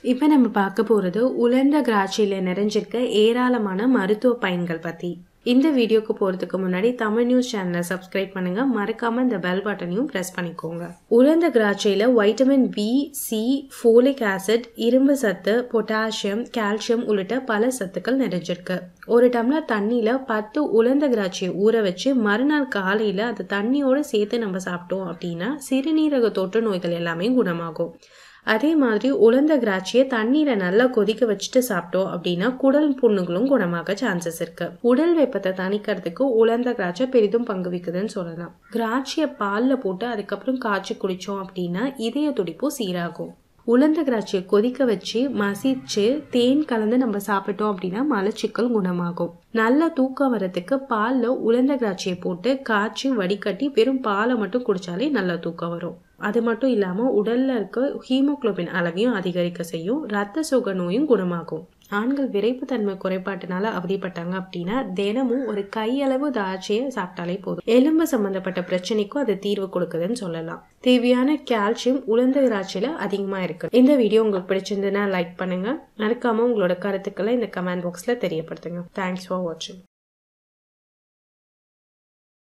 இப்போ நம்ம பார்க்க போகிறது உலர்ந்த திராட்சையில் நிறைஞ்சிருக்க ஏராளமான மருத்துவ பயன்கள் பற்றி இந்த வீடியோக்கு போகிறதுக்கு முன்னாடி தமிழ் நியூஸ் சேனலை சப்ஸ்கிரைப் பண்ணுங்க மறக்காம இந்த பெல் பட்டனையும் ப்ரெஸ் பண்ணிக்கோங்க உலர்ந்த திராட்சையில் vitamin B C folic acid இரும்பு சத்து பொட்டாசியம் கால்சியம் உள்ளிட்ட பல சத்துக்கள் நிறைஞ்சிருக்கு ஒரு டம்ளர் தண்ணியில் பத்து உலர்ந்த திராட்சையை ஊற வச்சு மறுநாள் காலையில் அந்த தண்ணியோடு சேர்த்து நம்ம சாப்பிட்டோம் அப்படின்னா சிறுநீரக தொற்று நோய்கள் எல்லாமே குணமாகும் அதே மாதிரி உலர்ந்த திராட்சையை தண்ணீரை நல்லா கொதிக்க வச்சுட்டு சாப்பிட்டோம் அப்படின்னா குடல் புண்ணுகளும் குணமாக சான்சஸ் இருக்கு உடல் வெப்பத்தை தணிக்கிறதுக்கு உலர்ந்த திராட்சை பெரிதும் பங்கு விக்குதுன்னு சொல்லலாம் திராட்சையை பாலில் போட்டு அதுக்கப்புறம் காய்ச்சி குடித்தோம் அப்படின்னா இதய துடிப்பும் சீராகும் உலர்ந்த திராட்சையை கொதிக்க வச்சு மசிச்சு தேன் கலந்து நம்ம சாப்பிட்டோம் அப்படின்னா மலச்சிக்கல் குணமாகும் நல்ல தூக்கம் வரத்துக்கு பாலில் உலர்ந்த திராட்சையை போட்டு காய்ச்சி வடிகட்டி வெறும் பாலை மட்டும் குடித்தாலே நல்ல தூக்கம் வரும் அது மட்டும் இல்லாமல் உடலில் இருக்க ஹீமோக்ளோபின் அளவையும் அதிகரிக்க செய்யும் ரத்த சுக நோயும் குணமாகும் ஆண்கள் விரைப்புத்தன்மை குறைபாட்டினால அவதிப்பட்டாங்க அப்படின்னா தினமும் ஒரு கையளவு திராட்சையை சாப்பிட்டாலே போதும் எலும்பு சம்பந்தப்பட்ட பிரச்சனைக்கும் அது தீர்வு கொடுக்குதுன்னு சொல்லலாம் தேவையான கால்சியம் உலர்ந்த திராட்சையில அதிகமாக இருக்கு இந்த வீடியோ உங்களுக்கு பிடிச்சிருந்ததுன்னா லைக் பண்ணுங்க மறக்காம உங்களோட கருத்துக்களை இந்த கமெண்ட் பாக்ஸ்ல தெரியப்படுத்துங்க தேங்க்ஸ் ஃபார் வாட்சிங்